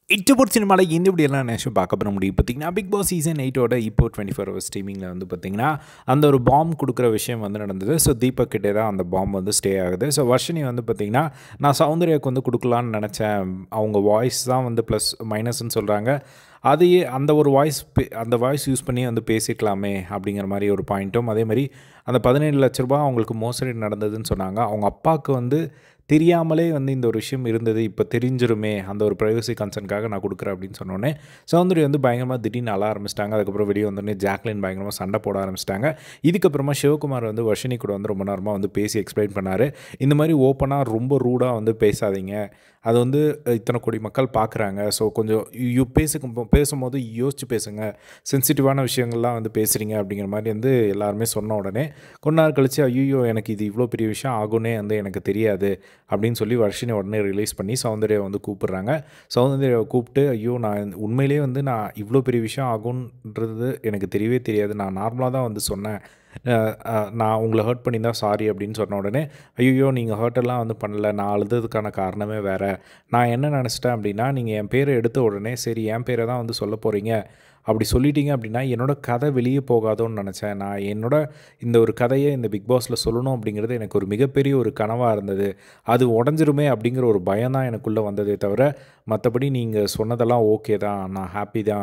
இட்டபோர் சினிமாவில் இந்த இப்படியெல்லாம் நேஷம் பார்க்க போகிற முடியும் பார்த்தீங்கன்னா பிக் பாஸ் சீசன் எயிட்டோட இப்போ டுவெண்ட்டி ஃபோர் ஹவர்ஸ் ஸ்ட்ரீமிங்கில் வந்து பார்த்தீங்கன்னா அந்த ஒரு பாம் கொடுக்குற விஷயம் வந்து நடந்தது ஸோ தீபக் கிட்டே தான் அந்த பாம் வந்து ஸ்டே ஆகுது ஸோ வர்ஷினி வந்து பார்த்தீங்கன்னா நான் சௌந்தர்யாவுக்கு வந்து கொடுக்கலான்னு நினச்சேன் அவங்க வாய்ஸ் தான் வந்து ப்ளஸ் மைனஸ்ன்னு சொல்கிறாங்க அதையே அந்த ஒரு வாய்ஸ் அந்த வாய்ஸ் யூஸ் பண்ணி வந்து பேசிக்கலாமே அப்படிங்கிற மாதிரி ஒரு பாயிண்ட்டும் அதே மாதிரி அந்த பதினேழு லட்ச ரூபா அவங்களுக்கு மோசடி நடந்ததுன்னு சொன்னாங்க அவங்க அப்பாவுக்கு வந்து தெரியாமலே வந்து இந்த ஒரு விஷயம் இருந்தது இப்போ தெரிஞ்சிருமே அந்த ஒரு ப்ரைவசி கன்சர்னுக்காக நான் கொடுக்குறேன் அப்படின்னு சொன்னோன்னே சௌந்தர்யா வந்து பயங்கரமாக திடீர்னு அழ ஆரம்பிச்சிட்டாங்க அதுக்கப்புறம் வெளியே வந்தோடனே ஜாக்லின் பயங்கரமாக சண்டை போட ஆரம்பிச்சிட்டாங்க இதுக்கப்புறமா சிவகுமார் வந்து வர்ஷினி கூட வந்து ரொம்ப நேரமாக வந்து பேசி எக்ஸ்பிளைன் பண்ணார் இந்த மாதிரி ஓப்பனாக ரொம்ப ரூடாக வந்து பேசாதீங்க அது வந்து இத்தனை கோடி மக்கள் பார்க்குறாங்க ஸோ கொஞ்சம் யூ பேசுக்கு பேசும்போது யோசிச்சு பேசுங்க சென்சிட்டிவான விஷயங்கள்லாம் வந்து பேசுகிறீங்க அப்படிங்கிற மாதிரி வந்து எல்லாருமே சொன்ன உடனே கொஞ்ச நாள் கழிச்சு ஐயோ எனக்கு இது இவ்வளோ பெரிய விஷயம் ஆகும்னே வந்து எனக்கு தெரியாது அப்படின்னு சொல்லி வர்ஷினி உடனே ரிலீஸ் பண்ணி சௌந்தர்யா வந்து கூப்பிடுறாங்க சௌந்தர்யாவை கூப்பிட்டு ஐயோ நான் உண்மையிலேயே வந்து நான் இவ்வளோ பெரிய விஷயம் ஆகுன்றது எனக்கு தெரியவே தெரியாது நான் நார்மலாக தான் வந்து சொன்னேன் நான் உங்களை ஹர்ட் பண்ணி தான் சாரி அப்படின்னு சொன்ன உடனே ஐயோ நீங்கள் ஹர்ட்டெல்லாம் வந்து பண்ணல நான் அழுததுக்கான காரணமே வேறு நான் என்ன நினச்சிட்டேன் அப்படின்னா நீங்கள் என் பேரை எடுத்த உடனே சரி என் பேரை தான் வந்து சொல்ல போகிறீங்க அப்படி சொல்லிட்டீங்க அப்படின்னா என்னோடய கதை வெளியே போகாதோன்னு நினச்சேன் நான் என்னோட இந்த ஒரு கதையை இந்த பிக் பாஸில் சொல்லணும் அப்படிங்கிறது எனக்கு ஒரு மிகப்பெரிய ஒரு கனவாக இருந்தது அது உடஞ்சிருமே அப்படிங்கிற ஒரு பயம் தான் எனக்குள்ளே வந்ததே தவிர மற்றபடி நீங்கள் சொன்னதெல்லாம் ஓகே தான் நான் ஹாப்பி தான்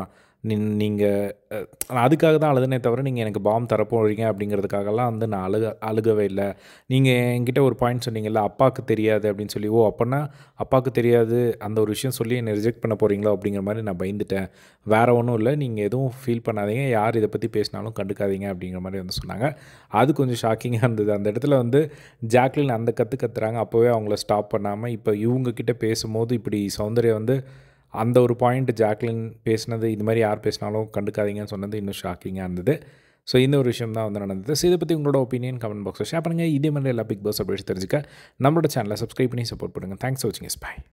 நீங்கள் அதுக்காக தான் அழுதுனே தவிர நீங்கள் எனக்கு பாம் தரப்போறீங்க அப்படிங்கிறதுக்காகலாம் வந்து நான் அழுக அழுகவே இல்லை நீங்கள் என்கிட்ட ஒரு பாயிண்ட் சொன்னீங்கல்ல அப்பாவுக்கு தெரியாது அப்படின்னு சொல்லி ஓ அப்போனா அப்பாவுக்கு தெரியாது அந்த ஒரு விஷயம் சொல்லி என்னை ரிஜெக்ட் பண்ண போகிறீங்களோ அப்படிங்கிற மாதிரி நான் பயந்துட்டேன் வேறு ஒன்றும் இல்லை நீங்கள் எதுவும் ஃபீல் பண்ணாதீங்க யார் இதை பற்றி பேசினாலும் கண்டுக்காதீங்க அப்படிங்கிற மாதிரி வந்து சொன்னாங்க அது கொஞ்சம் ஷாக்கிங்காக இருந்தது அந்த இடத்துல வந்து ஜாக்லின் அந்த கற்று கத்துறாங்க அப்போவே அவங்கள ஸ்டாப் பண்ணாமல் இப்போ இவங்கக்கிட்ட பேசும்போது இப்படி சௌந்தர்யா வந்து அந்த ஒரு பாயிண்ட் ஜாக்லின் பேசினது இது மாதிரி யார் பேசினாலும் கண்டுக்காதீங்கன்னு சொன்னது இன்னும் ஷாக்கிங்காக இருந்தது ஸோ இந்த ஒரு விஷயம் தான் வந்து நடந்தது ஸோ இதை பற்றி உங்களோட ஒப்பீனியன் கமெண்ட் பாக்ஸில் ஷேர் பண்ணுங்கள் இதே மாதிரி எல்லா பிக் பாஸ் அப்டேட்ஸ் தெரிஞ்சுக்க நம்மளோட சேனலை சப்ஸ்கிரைப் பண்ணி சப்போர்ட் பண்ணுங்கள் தேங்க்ஸ் ஃபார் வாட்சிங் எஸ் பை